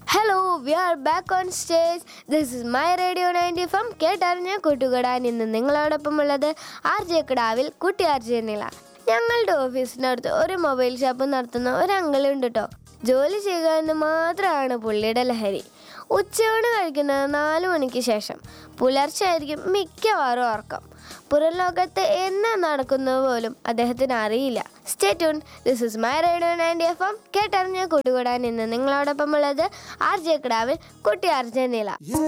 hello we are back on stage this is my radio ninety FM കേട്ടറിഞ്ഞ കൂട്ടുകൂടാൻ ഇന്ന് നിങ്ങളോടൊപ്പം ഉള്ളത് ആർ ജെ കിടാവിൽ കുട്ടി ആർ ജെ നില ഞങ്ങളുടെ ഓഫീസിനടുത്ത് ഒരു മൊബൈൽ ഷോപ്പ് നടത്തുന്ന ഒരു അങ്കിളുണ്ട് കേട്ടോ ജോലി ചെയ്യുക എന്ന് മാത്രമാണ് പുള്ളിയുടെ ലഹരി ഉച്ചയൂണ് കഴിക്കുന്നത് നാല് മണിക്ക് ശേഷം പുലർച്ചെ ആയിരിക്കും മിക്കവാറും ഉറക്കം പുറം ലോകത്ത് എന്നാ നടക്കുന്നത് പോലും അദ്ദേഹത്തിന് അറിയില്ല stay tune this is my radio ninety F M കേട്ടറിഞ്ഞ കൂട്ടുകൂടാൻ ഇന്ന് നിങ്ങളോടൊപ്പം ഉള്ളത് ആർ ജെ കിടാവിൽ കുട്ടി ആർ ജെ നില